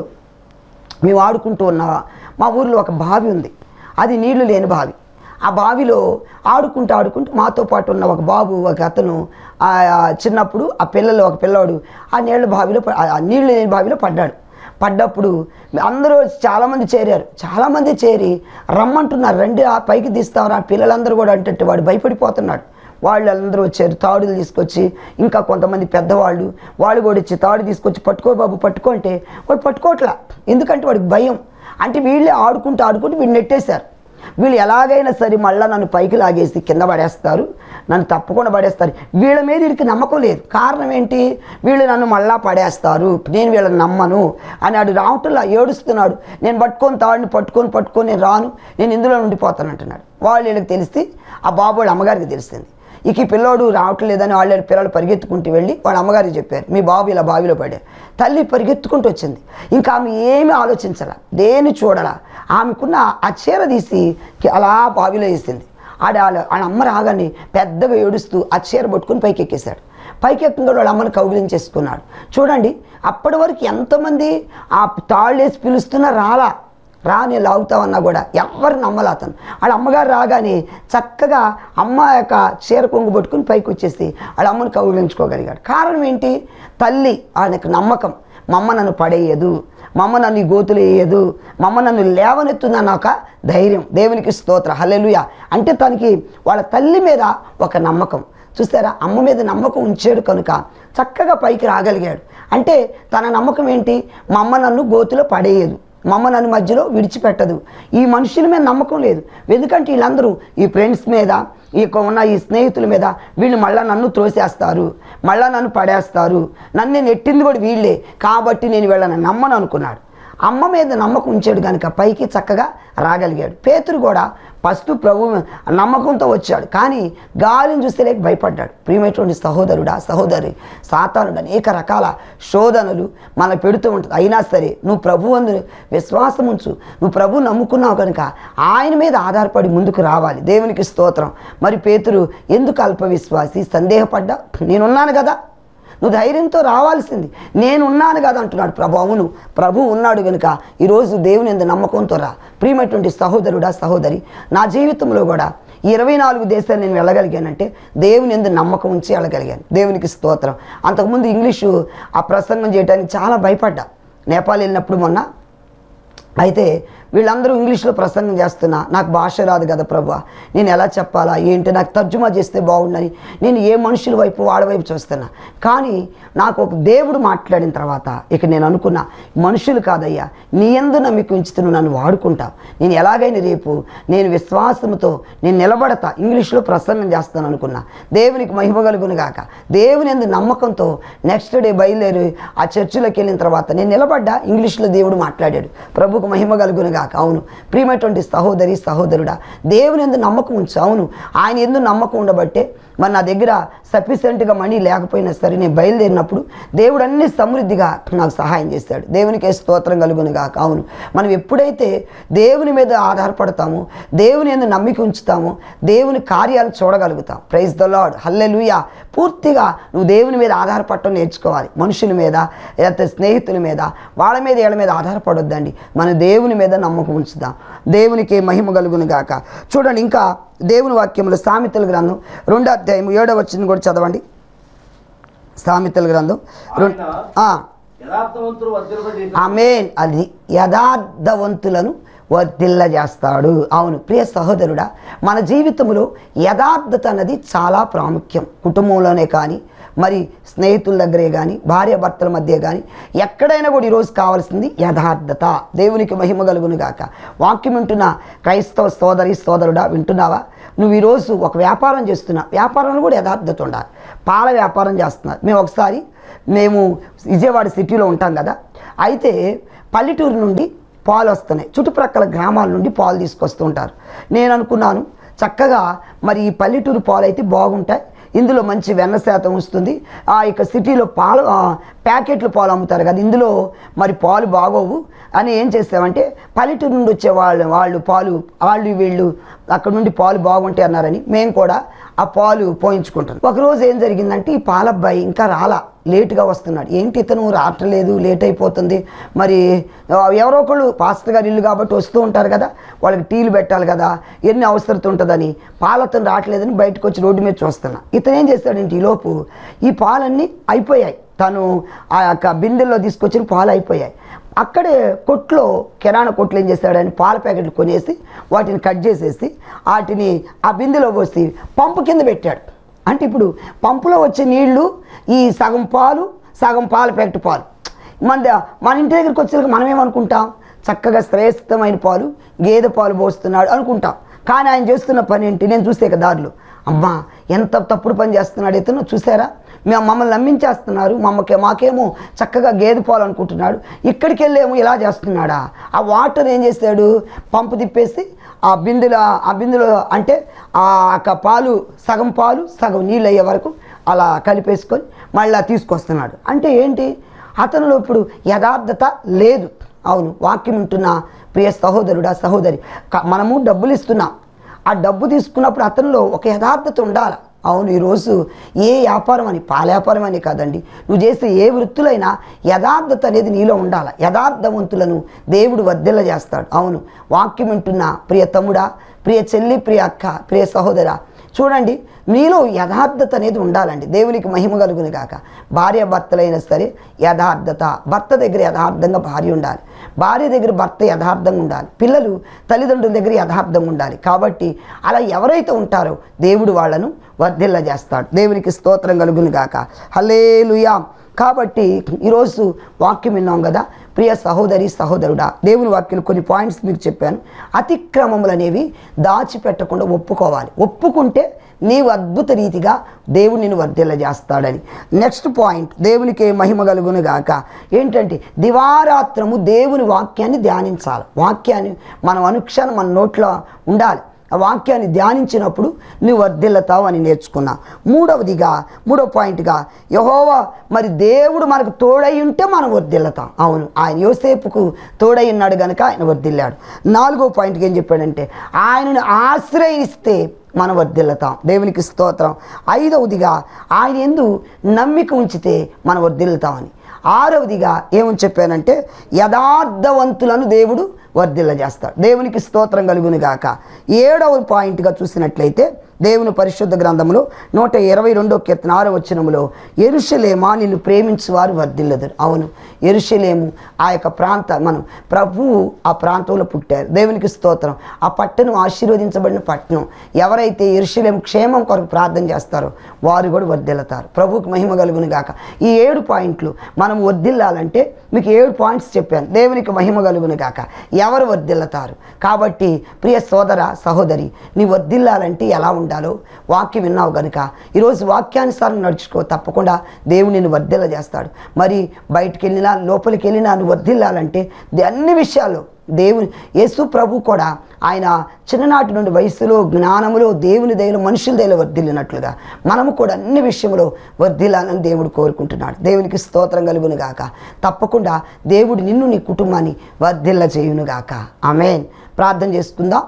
మేము ఆడుకుంటూ ఉన్న మా ఊర్లో ఒక బావి ఉంది అది నీళ్లు లేని బావి ఆ బావిలో ఆడుకుంటూ ఆడుకుంటూ మాతో పాటు ఉన్న ఒక బాబు ఒక అతను ఆ ఆ చిన్నప్పుడు ఆ పిల్లలు ఒక పిల్లవాడు ఆ నీళ్ళ బావిలో ప- ఆ నీళ్లు లేని బావిలో పడ్డాడు పడ్డప్పుడు అందరూ చాలామంది చేరారు చాలామంది చేరి రమ్మంటున్నారు రండి ఆ పైకి తీస్తాం ఆ పిల్లలందరూ కూడా అంటే వాడు భయపడిపోతున్నాడు వాళ్ళు అందరూ వచ్చారు తాడులు తీసుకొచ్చి ఇంకా కొంతమంది పెద్దవాళ్ళు వాళ్ళు కూడా వచ్చి తాడు తీసుకొచ్చి పట్టుకో బాబు పట్టుకో అంటే వాడు పట్టుకోవట్లా ఎందుకంటే వాడికి భయం అంటే వీళ్ళే ఆడుకుంటూ ఆడుకుంటూ వీళ్ళు నెట్టేశారు వీళ్ళు ఎలాగైనా సరే మళ్ళీ నన్ను పైకి లాగేసి కింద పడేస్తారు నన్ను తప్పకుండా పడేస్తారు వీళ్ళ మీద వీడికి నమ్మకం లేదు కారణం ఏంటి వీళ్ళు నన్ను మళ్ళా పడేస్తారు నేను వీళ్ళని నమ్మను అని ఆడు రావటంలా ఏడుస్తున్నాడు నేను పట్టుకొని తాడిని పట్టుకొని పట్టుకొని నేను రాను నేను ఇందులో ఉండిపోతాను అంటున్నాడు వాళ్ళు వీళ్ళకి తెలిసి ఆ బాబు వాళ్ళ అమ్మగారికి తెలిసింది ఇక ఈ పిల్లోడు రావట్లేదని వాళ్ళ పిల్లలు పరిగెత్తుకుంటూ వెళ్ళి వాళ్ళ అమ్మగారికి చెప్పారు మీ బాబు ఇలా బావిలో పడారు తల్లి పరిగెత్తుకుంటూ వచ్చింది ఇంకా ఆమె ఏమీ ఆలోచించాల దేని చూడాల ఆమెకున్న ఆ చీర తీసి అలా బావిలో వేసింది ఆడ వాళ్ళ వాళ్ళ అమ్మ రాగానే పెద్దగా ఏడుస్తూ ఆ చీర పట్టుకుని పైకి ఎక్కేశాడు పైకి ఎక్కగా వాళ్ళ అమ్మని కౌగిలించేసుకున్నాడు చూడండి అప్పటి వరకు ఎంతమంది ఆ తాళ్ళేసి పిలుస్తున్నా రాలా రా నేను లాగుతావన్నా కూడా ఎవరు నమ్మలే అతను వాళ్ళ అమ్మగారు రాగానే చక్కగా అమ్మ యొక్క చీర కొంగు పట్టుకుని పైకి వచ్చేసి వాళ్ళ అమ్మని కౌగిలించుకోగలిగాడు కారణం ఏంటి తల్లి ఆయనకు నమ్మకం మమ్మ నన్ను పడేయదు మమ్మ నన్ను ఈ గోతులు వేయదు మమ్మ నన్ను లేవనెత్తుందన్న ఒక ధైర్యం దేవునికి స్తోత్ర హల్లెలూయా అంటే తనకి వాళ్ళ తల్లి మీద ఒక నమ్మకం చూస్తారా అమ్మ మీద నమ్మకం ఉంచాడు కనుక చక్కగా పైకి రాగలిగాడు అంటే తన నమ్మకం ఏంటి మా అమ్మ నన్ను గోతులో పడేయదు మా అమ్మ నన్ను మధ్యలో విడిచిపెట్టదు ఈ మనుషుల మీద నమ్మకం లేదు ఎందుకంటే వీళ్ళందరూ ఈ ఫ్రెండ్స్ మీద ఈ యొక్క ఉన్న ఈ స్నేహితుల మీద వీళ్ళు మళ్ళీ నన్ను త్రోసేస్తారు మళ్ళీ నన్ను పడేస్తారు నన్ను నెట్టింది కూడా వీళ్ళే కాబట్టి నేను వీళ్ళని నమ్మను అనుకున్నాడు అమ్మ మీద నమ్మకం ఉంచాడు కనుక పైకి చక్కగా రాగలిగాడు పేతురు కూడా ఫస్ట్ ప్రభు నమ్మకంతో వచ్చాడు కానీ గాలిని చూస్తే లేక భయపడ్డాడు ప్రియమైనటువంటి సహోదరుడా సహోదరి సాతానుడు అనేక రకాల శోధనలు మనకు పెడుతూ ఉంటుంది అయినా సరే నువ్వు ప్రభు అందు విశ్వాసం ఉంచు నువ్వు ప్రభు నమ్ముకున్నావు కనుక ఆయన మీద ఆధారపడి ముందుకు రావాలి దేవునికి స్తోత్రం మరి పేతురు ఎందుకు అల్ప విశ్వాసి సందేహపడ్డా నేనున్నాను కదా నువ్వు ధైర్యంతో రావాల్సింది నేనున్నాను కదా అంటున్నాడు ప్రభు అవును ప్రభు ఉన్నాడు కనుక ఈరోజు దేవుని ఎందు నమ్మకంతో రా ప్రియమైనటువంటి సహోదరుడా సహోదరి నా జీవితంలో కూడా ఈ ఇరవై నాలుగు దేశాలు నేను వెళ్ళగలిగానంటే దేవుని ఎందు నమ్మకం ఉంచి వెళ్ళగలిగాను దేవునికి స్తోత్రం అంతకుముందు ఇంగ్లీషు ఆ ప్రసంగం చేయడానికి చాలా భయపడ్డా నేపాల్ వెళ్ళినప్పుడు మొన్న అయితే వీళ్ళందరూ ఇంగ్లీష్లో ప్రసంగం చేస్తున్నా నాకు భాష రాదు కదా ప్రభు నేను ఎలా చెప్పాలా ఏంటి నాకు తర్జుమా చేస్తే బాగుండని నేను ఏ మనుషుల వైపు వాళ్ళ వైపు చూస్తున్నా కానీ నాకు ఒక దేవుడు మాట్లాడిన తర్వాత ఇక నేను అనుకున్నా మనుషులు కాదయ్యా నీ ఎందు నమ్మిక ఉంచుతూ నువ్వు నన్ను వాడుకుంటావు నేను ఎలాగైనా రేపు నేను విశ్వాసంతో నేను నిలబడతా ఇంగ్లీష్లో ప్రసంగం చేస్తాను అనుకున్నా దేవునికి మహిమ కలుగును గాక దేవుని ఎందు నమ్మకంతో నెక్స్ట్ డే బయలుదేరి ఆ చర్చిలోకి వెళ్ళిన తర్వాత నేను నిలబడ్డా ఇంగ్లీష్లో దేవుడు మాట్లాడాడు ప్రభుకు మహిమ కలుగును గాక అవును ప్రియమైనటువంటి సహోదరి సహోదరుడా దేవుని ఎందు నమ్మకం ఉంచు అవును ఆయన ఎందు నమ్మకం ఉండబట్టే మరి నా దగ్గర సఫిషియెంట్గా మనీ లేకపోయినా సరే నేను బయలుదేరినప్పుడు దేవుడు అన్ని సమృద్ధిగా నాకు సహాయం చేశాడు దేవునికి స్తోత్రం కలుగును గాక అవును మనం ఎప్పుడైతే దేవుని మీద ఆధారపడతామో దేవుని ఎందు నమ్మిక ఉంచుతామో దేవుని కార్యాలు చూడగలుగుతాం ప్రైజ్ ద లాడ్ హల్లెలూయా పూర్తిగా నువ్వు దేవుని మీద ఆధారపడటం నేర్చుకోవాలి మనుషుల మీద లేకపోతే స్నేహితుల మీద వాళ్ళ మీద వీళ్ళ మీద ఆధారపడొద్దండి మన దేవుని మీద నమ్మకం ఉంచుదాం దేవునికి మహిమ కలుగును గాక చూడండి ఇంకా దేవుని వాక్యములు సామెతల గ్రంథం రెండో అధ్యాయం ఏడో వచ్చింది కూడా చదవండి సామెతల గ్రంథం రెండు ఆ. యథార్థవంతులు వర్ధిల్లబడి ఆమెన్ అది యథార్థవంతులను వర్ధిల్ల చేస్తాడు అవును ప్రియ సహోదరుడా మన జీవితంలో యథార్థత అన్నది చాలా ప్రాముఖ్యం కుటుంబంలోనే కానీ మరి స్నేహితుల దగ్గరే కానీ భార్య భర్తల మధ్య కానీ ఎక్కడైనా కూడా ఈరోజు కావాల్సింది యథార్థత దేవునికి మహిమ కలుగును గాక వాక్యం వింటున్న క్రైస్తవ సోదరి సోదరుడా వింటున్నావా నువ్వు ఈరోజు ఒక వ్యాపారం చేస్తున్నా వ్యాపారంలో కూడా యథార్థత ఉండాలి పాల వ్యాపారం చేస్తున్నారు మేము ఒకసారి మేము విజయవాడ సిటీలో ఉంటాం కదా అయితే పల్లెటూరు నుండి పాలు వస్తున్నాయి చుట్టుప్రక్కల గ్రామాల నుండి పాలు తీసుకొస్తూ ఉంటారు నేను అనుకున్నాను చక్కగా మరి ఈ పల్లెటూరు పాలు అయితే బాగుంటాయి ఇందులో మంచి వెన్న శాతం వస్తుంది ఆ ఇక సిటీలో పాలు ఆ, ప్యాకెట్లు పాలు అమ్ముతారు కదా ఇందులో మరి పాలు బాగోవు అని ఏం చేస్తామంటే పల్లెటూరు నుండి వచ్చే వాళ్ళు వాళ్ళు పాలు వాళ్ళు వీళ్ళు అక్కడ నుండి పాలు బాగుంటాయి అన్నారని మేము కూడా ఆ పాలు పోయించుకుంటాం ఒకరోజు ఏం జరిగిందంటే ఈ పాలబ్బాయి ఇంకా రాలా లేటుగా వస్తున్నాడు ఏంటి ఇతను రావట్లేదు లేట్ అయిపోతుంది మరి ఆ, ఎవరో ఒకళ్ళు పాస్టర్ గారు ఇల్లు కాబట్టి వస్తూ ఉంటారు కదా వాళ్ళకి టీలు పెట్టాలి కదా ఎన్ని అవసరత ఉంటుందని పాలతను రావట్లేదని బయటకు వచ్చి రోడ్డు మీద చూస్తున్నా ఇతను ఏం చేస్తాడంటే ఈలోపు ఈ పాలన్నీ అయిపోయాయి తను ఆ యొక్క బిందెల్లో తీసుకొచ్చిన పాలు అయిపోయాయి అక్కడే కొట్లో కిరాణా కొట్లు ఏం చేస్తాడని పాల ప్యాకెట్లు కొనేసి వాటిని కట్ చేసేసి వాటిని ఆ బిందెలో పోసి పంపు కింద పెట్టాడు అంటే ఇప్పుడు పంపులో వచ్చే నీళ్లు ఈ సగం పాలు సగం పాల ప్యాకెట్ పాలు మన ద- మన ఇంటి దగ్గరికి వచ్చేసరికి మనం ఏమనుకుంటాం చక్కగా శ్రేష్టమైన పాలు గేదె పాలు పోస్తున్నాడు అనుకుంటాం కానీ ఆయన చేస్తున్న పని ఏంటి నేను చూస్తే కదా దారిలో అమ్మా ఎంత తప్పుడు పని చేస్తున్నాడు ఇతను చూసారా మేము మమ్మల్ని నమ్మించేస్తున్నారు మమ్మకి మాకేమో చక్కగా గేదె పాలు అనుకుంటున్నాడు ఇక్కడికి వెళ్ళేమో ఇలా చేస్తున్నాడా ఆ వాటర్ ఏం చేశాడు పంపు తిప్పేసి ఆ బిందెలో ఆ బిందెలో అంటే ఆ యొక్క పాలు సగం పాలు సగం నీళ్ళు అయ్యే వరకు అలా కలిపేసుకొని మళ్ళీ తీసుకొస్తున్నాడు అంటే ఏంటి అతనిలో ఇప్పుడు యథార్థత లేదు అవును వాక్యం ఉంటున్న ప్రియ సహోదరుడా సహోదరి క- మనము డబ్బులు ఇస్తున్నాం ఆ డబ్బు తీసుకున్నప్పుడు అతనిలో ఒక యథార్థత ఉండాలి అవును ఈరోజు ఏ వ్యాపారం అని పాల వ్యాపారం అని కాదండి నువ్వు చేసే ఏ వృత్తులైనా యథార్థత అనేది నీలో ఉండాలి యథార్థవంతులను దేవుడు వర్ధిల్ల చేస్తాడు అవును వాక్యం వింటున్న ప్రియ తమ్ముడా ప్రియ చెల్లి ప్రియ అక్క ప్రియ సహోదర చూడండి మీలో యథార్థత అనేది ఉండాలండి దేవునికి మహిమ కలుగుని కాక భార్య భర్తలైనా సరే యథార్థత భర్త దగ్గర యథార్థంగా భార్య ఉండాలి భార్య దగ్గర భర్త యథార్థంగా ఉండాలి పిల్లలు తల్లిదండ్రుల దగ్గర యథార్థంగా ఉండాలి కాబట్టి అలా ఎవరైతే ఉంటారో దేవుడు వాళ్ళను వర్ధిల్ల చేస్తాడు దేవునికి స్తోత్రం కలుగుని గాక హల్లేలుయా కాబట్టి ఈరోజు వాక్యం విన్నాం కదా ప్రియ సహోదరి సహోదరుడా దేవుని వాక్యం కొన్ని పాయింట్స్ మీకు చెప్పాను అతిక్రమములు అనేవి దాచిపెట్టకుండా ఒప్పుకోవాలి ఒప్పుకుంటే నీవు అద్భుత రీతిగా దేవుడు నిన్ను వర్ధిల్ల చేస్తాడని నెక్స్ట్ పాయింట్ దేవునికి మహిమ కలుగును గాక ఏంటంటే దివారాత్రము దేవుని వాక్యాన్ని ధ్యానించాలి వాక్యాన్ని మనం అనుక్షణం మన నోట్లో ఉండాలి ఆ వాక్యాన్ని ధ్యానించినప్పుడు నువ్వు వర్ధిల్లుతావు అని నేర్చుకున్నా మూడవదిగా మూడో పాయింట్గా యహోవా మరి దేవుడు మనకు తోడై ఉంటే మనం వర్ధిల్లుతాం అవును ఆయన యోసేపుకు తోడై ఉన్నాడు కనుక ఆయన వర్ధిల్లాడు నాలుగో పాయింట్కి ఏం చెప్పాడంటే ఆయనను ఆశ్రయిస్తే మనం వర్ధిల్లుతాం దేవునికి స్తోత్రం ఐదవదిగా ఆయన ఎందు నమ్మిక ఉంచితే మనం వర్ధిల్లుతామని ఆరవదిగా ఏమని చెప్పానంటే యథార్థవంతులను దేవుడు వర్ధిల్ల చేస్తాడు దేవునికి స్తోత్రం కలుగును గాక ఏడవ పాయింట్గా చూసినట్లయితే దేవుని పరిశుద్ధ గ్రంథంలో నూట ఇరవై రెండో కీర్తన ఆరో వచనములో ఎరుషలేమా నిన్ను ప్రేమించువారు వర్ధిల్లదురు అవును ఎరుషలేము ఆ యొక్క ప్రాంత మనం ప్రభువు ఆ ప్రాంతంలో పుట్టారు దేవునికి స్తోత్రం ఆ పట్టణం ఆశీర్వదించబడిన పట్టణం ఎవరైతే ఎరుషలేం క్షేమం కొరకు ప్రార్థన చేస్తారో వారు కూడా వర్ధిల్లుతారు ప్రభువుకి మహిమ కలుగును గాక ఈ ఏడు పాయింట్లు మనం వర్ధిల్లాలంటే మీకు ఏడు పాయింట్స్ చెప్పాను దేవునికి మహిమ కలుగును గాక ఎవరు వర్ధిల్లుతారు కాబట్టి ప్రియ సోదర సహోదరి నీ వర్ధిల్లాలంటే ఎలా ఉండాలో వాక్యం విన్నావు కనుక ఈరోజు వాక్యానుసారం నడుచుకో తప్పకుండా దేవుడు నిన్ను వర్ధిల్ల చేస్తాడు మరి బయటికి వెళ్ళినా లోపలికి వెళ్ళినా నువ్వు వర్ధిల్లాలంటే ది- అన్ని విషయాల్లో దేవుని యేసు ప్రభు కూడా ఆయన చిన్ననాటి నుండి వయసులో జ్ఞానములో దేవుని దయలో మనుషుల దయలో వర్ధిల్లినట్లుగా మనము కూడా అన్ని విషయంలో వర్ధిల్లాలని దేవుడు కోరుకుంటున్నాడు దేవునికి స్తోత్రం కలుగును గాక తప్పకుండా దేవుడు నిన్ను నీ కుటుంబాన్ని వర్ధిల్ల చేయును గాక ఆమెన్ ప్రార్థన చేసుకుందాం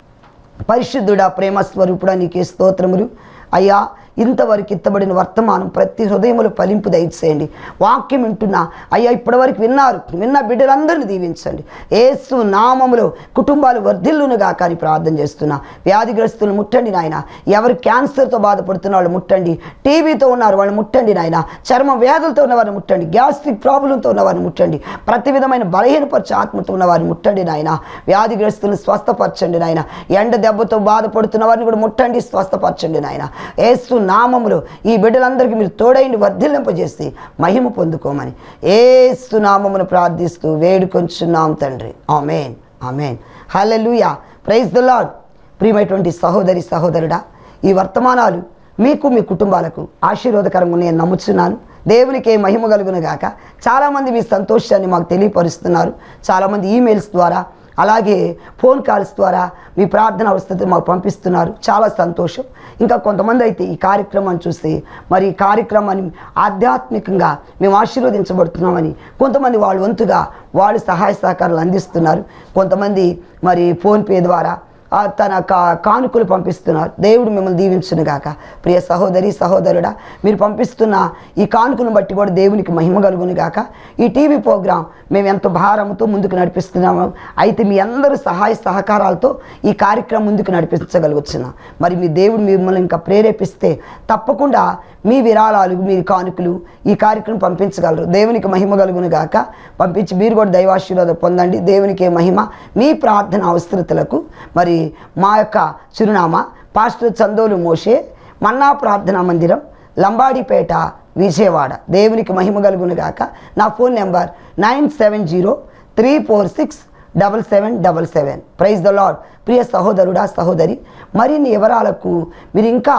పరిశుద్ధుడా ప్రేమ స్వరూపుడా నీకే స్తోత్రములు అయ్యా ఇంతవరకు ఇత్తబడిన వర్తమానం ప్రతి హృదయములు ఫలింపు దయచేయండి వాక్యం వింటున్నా అయ్యా ఇప్పటివరకు విన్నారు విన్న బిడ్డలందరినీ దీవించండి ఏసు నామములో కుటుంబాలు వర్ధిల్లునుగా కానీ ప్రార్థన చేస్తున్నా వ్యాధిగ్రస్తులు ముట్టండి నాయన ఎవరు క్యాన్సర్తో బాధపడుతున్న వాళ్ళు ముట్టండి టీబీతో ఉన్నారు వాళ్ళు ముట్టండి నాయన చర్మ వ్యాధులతో ఉన్నవారిని ముట్టండి గ్యాస్ట్రిక్ ప్రాబ్లంతో ఉన్నవారిని ముట్టండి ప్రతి విధమైన బలహీనపరిచే ఆత్మతో ఉన్నవారిని ముట్టండి నాయన వ్యాధిగ్రస్తులను స్వస్థపరచండి నాయన ఎండ దెబ్బతో బాధపడుతున్న వారిని కూడా ముట్టండి స్వస్థపరచండి నాయన ఏసు నామములో ఈ బిడ్డలందరికీ మీరు తోడైండి వర్ధిల్లింపజేసి మహిమ పొందుకోమని ఏసు నామమును ప్రార్థిస్తూ వేడుకొంచున్నాం తండ్రి amen amen hallelujah praise the Lord ప్రియమైనటువంటి సహోదరి సహోదరుడా ఈ వర్తమానాలు మీకు మీ కుటుంబాలకు ఆశీర్వాదకరంగా నేను నమ్ముచున్నాను దేవునికి మహిమ కలుగును గాక చాలామంది మీ సంతోషాన్ని మాకు తెలియపరుస్తున్నారు చాలామంది ఈమెయిల్స్ ద్వారా అలాగే ఫోన్ కాల్స్ ద్వారా మీ ప్రార్థన అవస్థతో మాకు పంపిస్తున్నారు చాలా సంతోషం ఇంకా కొంతమంది అయితే ఈ కార్యక్రమాన్ని చూసి మరి ఈ కార్యక్రమాన్ని ఆధ్యాత్మికంగా మేము ఆశీర్వదించబడుతున్నామని కొంతమంది వాళ్ళ వంతుగా వాళ్ళు సహాయ సహకారాలు అందిస్తున్నారు కొంతమంది మరి ఫోన్పే ద్వారా ఆ తన కా కానుకలు పంపిస్తున్నారు దేవుడు మిమ్మల్ని దీవించును గాక ప్రియ సహోదరి సహోదరుడా మీరు పంపిస్తున్న ఈ కానుకలను బట్టి కూడా దేవునికి మహిమ కలుగును గాక ఈ టీవీ ప్రోగ్రాం మేము ఎంత భారంతో ముందుకు నడిపిస్తున్నాము అయితే మీ అందరూ సహాయ సహకారాలతో ఈ కార్యక్రమం ముందుకు నడిపించగలుగుతున్నాం మరి మీ దేవుడు మిమ్మల్ని ఇంకా ప్రేరేపిస్తే తప్పకుండా మీ విరాళాలు మీ కానుకలు ఈ కార్యక్రమం పంపించగలరు దేవునికి మహిమ కలుగును గాక పంపించి మీరు కూడా దైవాశీర్వాదం పొందండి దేవునికి మహిమ మీ ప్రార్థన అవసరతలకు మరి మా యొక్క చిరునామా పాస్టర్ చందోలు మోషే మన్నా ప్రార్థనా మందిరం లంబాడిపేట విజయవాడ దేవునికి మహిమ కలుగును గాక నా phone number nine seven zero three four six double seven double seven praise the Lord ప్రియ సహోదరుడా సహోదరి మరిన్ని వివరాలకు మీరు ఇంకా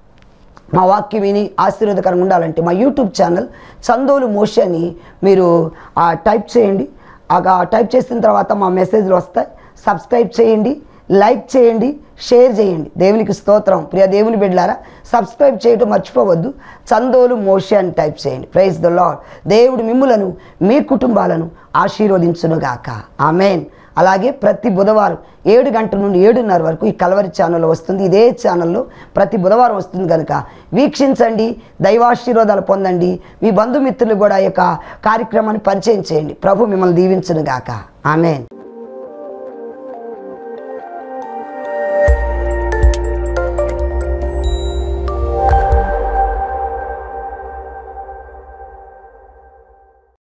మా వాక్యం విని ఆశీర్వాదకరంగా ఉండాలంటే మా యూట్యూబ్ ఛానల్ చందోలు మోషి అని మీరు ఆ, టైప్ చేయండి ఆ టైప్ చేసిన తర్వాత మా మెసేజ్లు వస్తాయి సబ్స్క్రైబ్ చేయండి లైక్ చేయండి షేర్ చేయండి దేవునికి స్తోత్రం ప్రియ దేవుని బిడ్డలారా సబ్స్క్రైబ్ చేయటం మర్చిపోవద్దు చందోలు మోషి అని టైప్ చేయండి ప్రైజ్ ద లాడ్ దేవుడు మిమ్ములను మీ కుటుంబాలను ఆశీర్వదించునుగాక ఆమెన్ అలాగే ప్రతి బుధవారం ఏడు గంటల నుండి ఏడున్నర వరకు ఈ కలవరి ఛానల్లో వస్తుంది ఇదే ఛానల్లో ప్రతి బుధవారం వస్తుంది కనుక వీక్షించండి దైవాశీర్వాదాలు పొందండి మీ బంధుమిత్రులు కూడా ఈ యొక్క కార్యక్రమాన్ని పరిచయం చేయండి ప్రభు మిమ్మల్ని దీవించునుగాక ఆమెన్